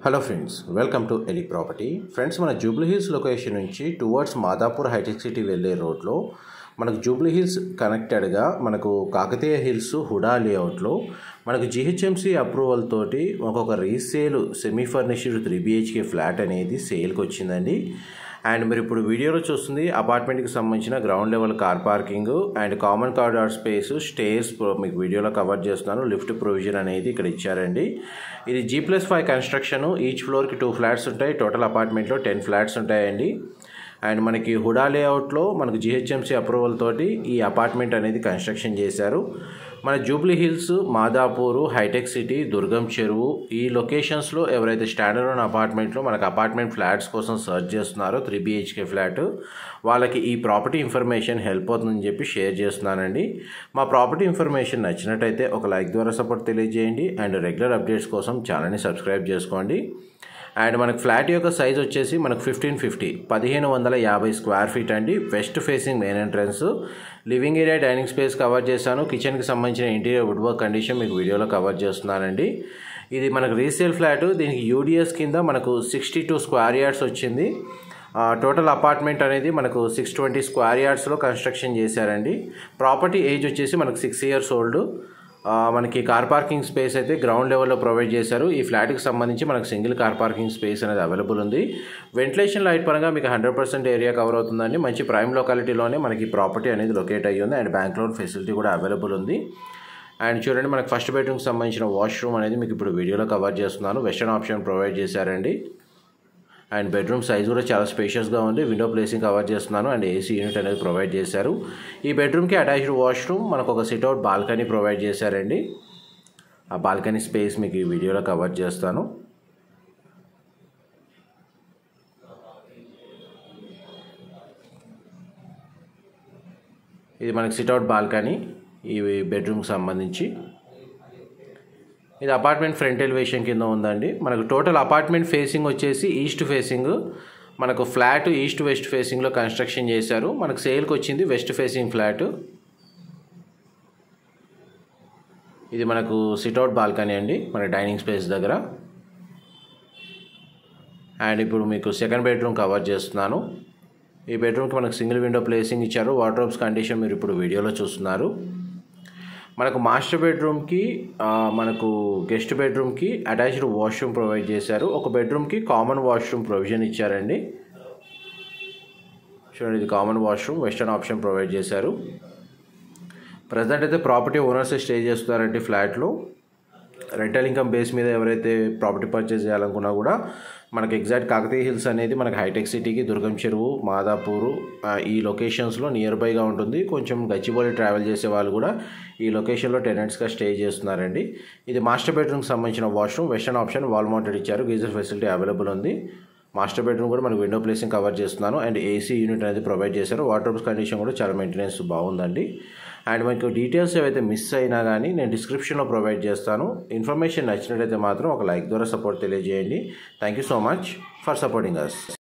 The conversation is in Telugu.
hello friends welcome to Eli property friends మన జూబ్లీ హిల్స్ లొకేషన్ నుంచి టువర్డ్స్ మాదాపూర్ హైటెక్ సిటీ వెళ్ళే రోడ్లో మనకు జూబ్లీ హిల్స్ కనెక్టెడ్గా మనకు కాకతీయ హిల్స్ హుడా లేఅవుట్లో మనకు జిహెచ్ఎంసీ అప్రూవల్ తోటి ఒక resale semi furnished three BHK flat అనేది సేల్కి వచ్చిందండి అండ్ మీరు ఇప్పుడు వీడియోలో చూస్తుంది అపార్ట్మెంట్కి సంబంధించిన ground level car parking and common corridor space stairs మీకు వీడియోలో కవర్ చేస్తున్నాను లిఫ్ట్ ప్రొవిజన్ అనేది ఇక్కడ ఇచ్చారండి ఇది G plus five construction each ఫ్లోర్కి టూ ఫ్లాట్స్ ఉంటాయి టోటల్ అపార్ట్మెంట్లో టెన్ ఫ్లాట్స్ ఉంటాయండి అండ్ మనకి హుడా లేఅవుట్లో మనకు జిహెచ్ఎంసీ అప్రూవల్ తోటి ఈ అపార్ట్మెంట్ అనేది కన్స్ట్రక్షన్ చేశారు మన జూబ్లీ హిల్స్ మాదాపూరు హైటెక్ సిటీ దుర్గం చెరువు ఈ లొకేషన్స్లో ఎవరైతే స్టాండర్డ్ ఉన్న అపార్ట్మెంట్లో మనకు అపార్ట్మెంట్ ఫ్లాట్స్ కోసం సర్చ్ చేస్తున్నారో త్రీ బిహెచ్కే ఫ్లాట్ వాళ్ళకి ఈ ప్రాపర్టీ ఇన్ఫర్మేషన్ హెల్ప్ అవుతుందని చెప్పి షేర్ చేస్తున్నానండి మా ప్రాపర్టీ ఇన్ఫర్మేషన్ నచ్చినట్టయితే ఒక లైక్ ద్వారా సపోర్ట్ తెలియజేయండి అండ్ రెగ్యులర్ అప్డేట్స్ కోసం ఛానల్ని సబ్స్క్రైబ్ చేసుకోండి అండ్ మనకు ఫ్లాట్ యొక్క సైజ్ వచ్చేసి మనకు ఫిఫ్టీన్ ఫిఫ్టీ పదిహేను వందల యాభై స్క్వేర్ ఫీట్ అండి west facing main entrance living area dining space cover చేశాను కిచెన్కి సంబంధించిన ఇంటీరియర్ వుడ్ వర్క్ కండిషన్ మీకు వీడియోలో కవర్ చేస్తున్నానండి ఇది మనకు రీసేల్ ఫ్లాట్ దీనికి యూడిఎస్ కింద మనకు సిక్స్టీ టూ స్క్వేర్ యార్డ్స్ వచ్చింది టోటల్ అపార్ట్మెంట్ అనేది మనకు సిక్స్ ట్వంటీ స్క్వేర్ యార్డ్స్లో కన్స్ట్రక్షన్ చేశారండి ప్రాపర్టీ ఏజ్ వచ్చేసి మనకు సిక్స్ ఇయర్స్ ఓల్డ్ మనకి కార్ పార్కింగ్ స్పేస్ అయితే గ్రౌండ్ లెవెల్లో ప్రొవైడ్ చేశారు ఈ ఫ్లాట్కి సంబంధించి మనకు సింగిల్ కార్ పార్కింగ్ స్పేస్ అనేది అవైలబుల్ ఉంది వెంటిలేషన్ లైట్ పరంగా మీకు హండ్రెడ్ పర్సెంట్ ఏరియా కవర్ అవుతుందండి మంచి ప్రైమ్ లొకాలిటీలోనే మనకి ప్రాపర్టీ అనేది లొకేట్ అయ్యి ఉంది అండ్ బ్యాంక్ లోన్ ఫెసిలిటీ కూడా అవైలబుల్ ఉంది అండ్ చూడండి మనకు ఫస్ట్ బెడ్రూమ్కి సంబంధించిన వాష్రూమ్ అనేది మీకు ఇప్పుడు వీడియోలో కవర్ చేస్తున్నాను వెస్టర్న్ ఆప్షన్ ప్రొవైడ్ చేశారండి అండ్ బెడ్రూమ్ సైజ్ కూడా చాలా స్పేషియస్గా ఉంది విండో ప్లేసింగ్ కవర్ చేస్తున్నాను అండ్ ఏసీ యూనిట్ అనేది ప్రొవైడ్ చేశారు ఈ బెడ్రూమ్కి అటాచ్డ్ వాష్రూమ్ మనకు ఒక సిట్అవుట్ బాల్కనీ ప్రొవైడ్ చేశారండి ఆ బాల్కనీ స్పేస్ మీకు ఈ వీడియోలో కవర్ చేస్తాను ఇది మనకి సిట్అవుట్ బాల్కనీ ఈ బెడ్రూమ్కి సంబంధించి ఇది అపార్ట్మెంట్ ఫ్రంట్ ఎలివేషన్ కింద ఉందండి మనకు టోటల్ అపార్ట్మెంట్ ఫేసింగ్ వచ్చేసి ఈస్ట్ ఫేసింగ్ మనకు ఫ్లాట్ ఈస్ట్ వెస్ట్ ఫేసింగ్లో కన్స్ట్రక్షన్ చేశారు మనకు సేల్కి వచ్చింది వెస్ట్ ఫేసింగ్ ఫ్లాట్ ఇది మనకు సిట్అవుట్ బాల్కనీ అండి మన డైనింగ్ స్పేస్ దగ్గర అండ్ ఇప్పుడు మీకు సెకండ్ బెడ్రూమ్ కవర్ చేస్తున్నాను ఈ బెడ్రూమ్కి మనకు సింగిల్ విండో ప్లేసింగ్ ఇచ్చారు వార్డ్రోబ్స్ కండిషన్ మీరు ఇప్పుడు వీడియోలో చూస్తున్నారు మనకు మాస్టర్ బెడ్రూమ్కి మనకు గెస్ట్ బెడ్రూమ్కి అటాచ్డ్ వాష్రూమ్ ప్రొవైడ్ చేశారు ఒక బెడ్రూమ్కి కామన్ వాష్రూమ్ ప్రొవిజన్ ఇచ్చారండి చూడండి ఇది common washroom western option provide చేశారు ప్రజెంట్ అయితే ప్రాపర్టీ ఓనర్స్ స్టే చేస్తున్నారంటే ఫ్లాట్లో రెంటల్ ఇన్కమ్ బేస్ మీద ఎవరైతే ప్రాపర్టీ పర్చేస్ చేయాలనుకున్నా కూడా మనకి ఎగ్జాక్ట్ కాకతీయ హిల్స్ అనేది మనకి హైటెక్ సిటీకి దుర్గం చెరువు మాదాపూరు ఈ లొకేషన్స్లో నియర్ బైగా ఉంటుంది కొంచెం గచ్చిబౌలి ట్రావెల్ చేసే వాళ్ళు కూడా ఈ లొకేషన్లో టెనెంట్స్గా స్టే చేస్తున్నారండి ఇది మాస్టర్ బెడ్రూమ్కి సంబంధించిన washroom western option wall mounted ఇచ్చారు గీజర్ ఫెసిలిటీ అవైలబుల్ ఉంది మాస్టర్ బెడ్రూమ్ కూడా మనకు విండో ప్లేసింగ్ కవర్ చేస్తున్నాను అండ్ ఏసీ యూనిట్ అనేది ప్రొవైడ్ చేశారు వాటర్ కండిషన్ కూడా చాలా మెయింటెనెన్స్ బాగుందండి అండ్ మనకు డీటెయిల్స్ ఏవైతే మిస్ అయినా కానీ నేను డిస్క్రిప్షన్లో ప్రొవైడ్ చేస్తాను ఇన్ఫర్మేషన్ నచ్చినట్లయితే మాత్రం ఒక లైక్ ద్వారా సపోర్ట్ తెలియజేయండి thank you so much for supporting us